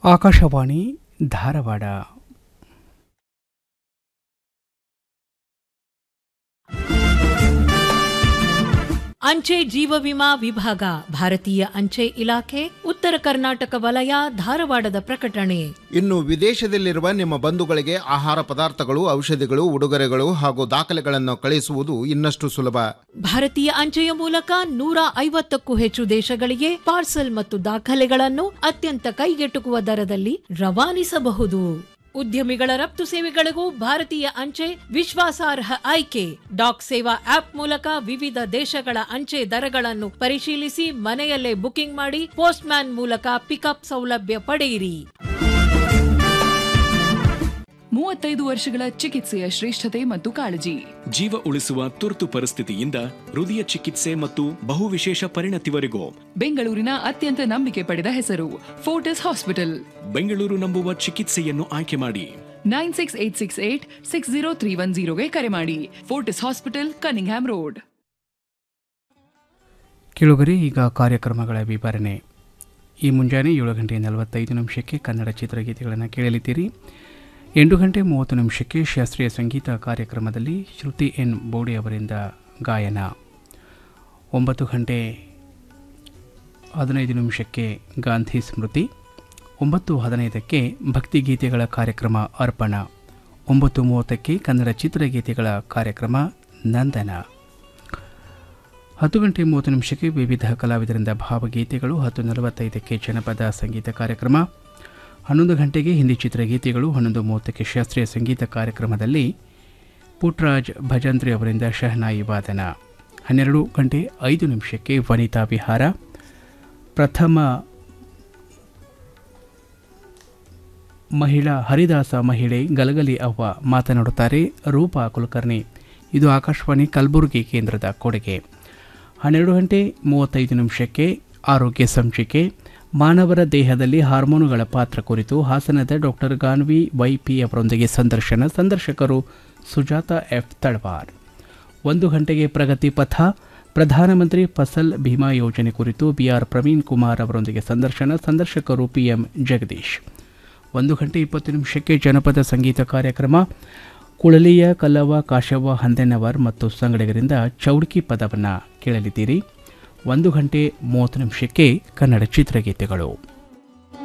ಆಕಾಶವಾಣಿ ಧಾರವಾಡ ಅಂಚೆ ಜೀವ ವಿಮಾ ವಿಭಾಗ ಭಾರತೀಯ ಅಂಚೆ ಇಲಾಖೆ ಉತ್ತರ ಕರ್ನಾಟಕ ವಲಯ ಧಾರವಾಡದ ಪ್ರಕಟಣೆ ಇನ್ನು ವಿದೇಶದಲ್ಲಿರುವ ನಿಮ್ಮ ಬಂಧುಗಳಿಗೆ ಆಹಾರ ಪದಾರ್ಥಗಳು ಔಷಧಿಗಳು ಉಡುಗೊರೆಗಳು ಹಾಗೂ ದಾಖಲೆಗಳನ್ನು ಕಳಿಸುವುದು ಇನ್ನಷ್ಟು ಸುಲಭ ಭಾರತೀಯ ಅಂಚೆಯ ಮೂಲಕ ನೂರ ಐವತ್ತಕ್ಕೂ ಹೆಚ್ಚು ದೇಶಗಳಿಗೆ ಪಾರ್ಸಲ್ ಮತ್ತು ದಾಖಲೆಗಳನ್ನು ಅತ್ಯಂತ ಕೈಗೆಟುಕುವ ದರದಲ್ಲಿ ರವಾನಿಸಬಹುದು ಉದ್ಯಮಿಗಳ ರಫ್ತು ಸೇವೆಗಳಿಗೂ ಭಾರತೀಯ ಅಂಚೆ ವಿಶ್ವಾಸಾರ್ಹ ಆಯ್ಕೆ ಡಾಕ್ ಸೇವಾ ಆಪ್ ಮೂಲಕ ವಿವಿಧ ದೇಶಗಳ ಅಂಚೆ ದರಗಳನ್ನು ಪರಿಶೀಲಿಸಿ ಮನೆಯಲ್ಲೇ ಬುಕಿಂಗ್ ಮಾಡಿ ಪೋಸ್ಟ್ ಮ್ಯಾನ್ ಮೂಲಕ ಪಿಕಪ್ ಸೌಲಭ್ಯ ಪಡೆಯಿರಿ ಮೂವತ್ತೈದು ವರ್ಷಗಳ ಚಿಕಿತ್ಸೆಯ ಶ್ರೇಷ್ಠತೆ ಮತ್ತು ಕಾಳಜಿ ಜೀವ ಉಳಿಸುವ ತುರ್ತು ಪರಿಸ್ಥಿತಿಯಿಂದ ಹೃದಯ ಚಿಕಿತ್ಸೆ ಮತ್ತು ಬಹುವಿಶೇಷ ಪರಿಣತಿವರೆಗೂ ಬೆಂಗಳೂರಿನ ಅತ್ಯಂತ ನಂಬಿಕೆ ಪಡೆದ ಹೆಸರು ಫೋರ್ಟಿಸ್ ಹಾಸ್ಪಿಟಲ್ ಬೆಂಗಳೂರು ನಂಬುವ ಚಿಕಿತ್ಸೆಯನ್ನು ಆಯ್ಕೆ ಮಾಡಿ nine six eight six eight six zero three one ಜೀರೋಗೆ ಕರೆ ಮಾಡಿ ಫೋರ್ಟಿಸ್ ಹಾಸ್ಪಿಟಲ್ ಕನಿಂಗ್ಹ್ಯಾಮ್ ರೋಡ್ ಕೆಳಗರೆ ಈಗ ಕಾರ್ಯಕ್ರಮಗಳ ವಿವರಣೆ ಈ ಮುಂಜಾನೆ ಏಳು ಗಂಟೆ ನಲವತ್ತೈದು ನಿಮಿಷಕ್ಕೆ ಕನ್ನಡ ಚಿತ್ರಗೀತೆಗಳನ್ನು ಕೇಳಲಿದ್ದೀರಿ ಎಂಟು ಗಂಟೆ ಮೂವತ್ತು ನಿಮಿಷಕ್ಕೆ ಶಾಸ್ತ್ರೀಯ ಸಂಗೀತ ಕಾರ್ಯಕ್ರಮದಲ್ಲಿ ಶ್ರುತಿ ಎನ್ ಬೋಡೆ ಅವರಿಂದ ಗಾಯನ ಒಂಬತ್ತು ಗಂಟೆ ಹದಿನೈದು ನಿಮಿಷಕ್ಕೆ ಗಾಂಧಿ ಸ್ಮೃತಿ ಒಂಬತ್ತು ಹದಿನೈದಕ್ಕೆ ಭಕ್ತಿಗೀತೆಗಳ ಕಾರ್ಯಕ್ರಮ ಅರ್ಪಣ ಒಂಬತ್ತು ಮೂವತ್ತಕ್ಕೆ ಕನ್ನಡ ಚಿತ್ರಗೀತೆಗಳ ಕಾರ್ಯಕ್ರಮ ನಂದನ ಹತ್ತು ಗಂಟೆ ಮೂವತ್ತು ನಿಮಿಷಕ್ಕೆ ವಿವಿಧ ಕಲಾವಿದರಿಂದ ಭಾವಗೀತೆಗಳು ಹತ್ತು ನಲವತ್ತೈದಕ್ಕೆ ಜನಪದ ಸಂಗೀತ ಕಾರ್ಯಕ್ರಮ ಹನ್ನೊಂದು ಗಂಟೆಗೆ ಹಿಂದಿ ಚಿತ್ರಗೀತೆಗಳು ಹನ್ನೊಂದು ಮೂವತ್ತಕ್ಕೆ ಶಾಸ್ತ್ರೀಯ ಸಂಗೀತ ಕಾರ್ಯಕ್ರಮದಲ್ಲಿ ಪುಟ್ರಾಜ್ ಭಜಂತ್ರಿ ಅವರಿಂದ ಶಹನಾಯಿ ವಾದನ ಹನ್ನೆರಡು ಗಂಟೆ ಐದು ನಿಮಿಷಕ್ಕೆ ವನಿತಾ ವಿಹಾರ ಪ್ರಥಮ ಮಹಿಳಾ ಹರಿದಾಸ ಮಹಿಳೆ ಗಲಗಲಿ ಅವ್ವ ಮಾತನಾಡುತ್ತಾರೆ ರೂಪಾ ಕುಲಕರ್ಣಿ ಇದು ಆಕಾಶವಾಣಿ ಕಲಬುರಗಿ ಕೇಂದ್ರದ ಕೊಡುಗೆ ಹನ್ನೆರಡು ಗಂಟೆ ಮೂವತ್ತೈದು ನಿಮಿಷಕ್ಕೆ ಆರೋಗ್ಯ ಸಂಚಿಕೆ ಮಾನವರ ದೇಹದಲ್ಲಿ ಹಾರ್ಮೋನುಗಳ ಪಾತ್ರ ಕುರಿತು ಹಾಸನದ ಡಾಕ್ಟರ್ ಗಾನ್ವಿ ವೈ ಪಿ ಅವರೊಂದಿಗೆ ಸಂದರ್ಶನ ಸಂದರ್ಶಕರು ಸುಜಾತ ಎಫ್ ತಳವಾರ್ ಒಂದು ಗಂಟೆಗೆ ಪ್ರಗತಿ ಪಥ ಪ್ರಧಾನಮಂತ್ರಿ ಫಸಲ್ ಭೀಮಾ ಯೋಜನೆ ಕುರಿತು ಬಿಆರ್ ಪ್ರವೀಣ್ ಕುಮಾರ್ ಅವರೊಂದಿಗೆ ಸಂದರ್ಶನ ಸಂದರ್ಶಕರು ಪಿಎಂ ಜಗದೀಶ್ ಒಂದು ಗಂಟೆ ಇಪ್ಪತ್ತು ನಿಮಿಷಕ್ಕೆ ಜನಪದ ಸಂಗೀತ ಕಾರ್ಯಕ್ರಮ ಕುಳಲಿಯ ಕಲ್ಲವ ಕಾಶವ್ವ ಹಂದೆನವರ್ ಮತ್ತು ಸಂಗಡಿಗರಿಂದ ಚೌಡ್ಕಿ ಪದವನ್ನು ಕೇಳಲಿದ್ದೀರಿ ಒಂದು ಗಂಟೆ ಮೂವತ್ತು ನಿಮಿಷಕ್ಕೆ ಕನ್ನಡ ಚಿತ್ರಗೀತೆಗಳು